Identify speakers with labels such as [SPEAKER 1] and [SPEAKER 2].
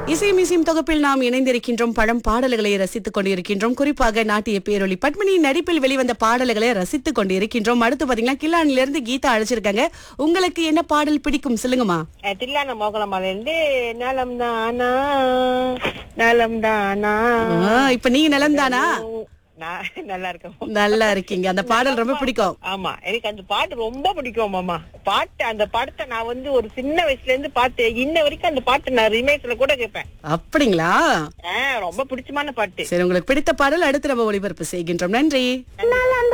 [SPEAKER 1] இசையும் இசையும் தொகுப்பில் நாம் இணைந்திருக்கின்றோம் பழம் பாடல்களை ரசித்துக் கொண்டிருக்கின்றோம் குறிப்பாக நாட்டிய பேரொளி பத்மினி நடிப்பில் வெளிவந்த பாடல்களை ரசித்துக் கொண்டிருக்கின்றோம் அடுத்து பாத்தீங்கன்னா கில்லானில இருந்து கீதா அழைச்சிருக்காங்க உங்களுக்கு என்ன பாடல் பிடிக்கும் சொல்லுங்கம்மா
[SPEAKER 2] அஹ் தில்லான மோகலமால இருந்து நலம் தானா நலம் தானா
[SPEAKER 1] ஆ, இப்ப நீங்க நலம்தானா
[SPEAKER 2] நான் நல்லா இருக்கேன்
[SPEAKER 1] நல்லா இருக்கீங்க அந்த பாடல் ரொம்ப பிடிக்கும்
[SPEAKER 2] ஆமா எனக்கு அந்த பாட்டு ரொம்ப பிடிக்கும் மாமா பாட்டு அந்த படத்தை நான் வந்து ஒரு சின்ன வயசுல இருந்து பாத்து இன்ன வரைக்கும் அந்த பாட்டு நான் ரிமேக்ஸ்ல கூட கேட்பேன்
[SPEAKER 1] அப்படிங்களா
[SPEAKER 2] ஆஹ் ரொம்ப பிடிச்சமான பாட்டு
[SPEAKER 1] சரி உங்களுக்கு பிடித்த பாடல் அடுத்து நம்ம ஒளிபரப்பு செய்கின்றோம் நன்றி
[SPEAKER 2] நன்றி.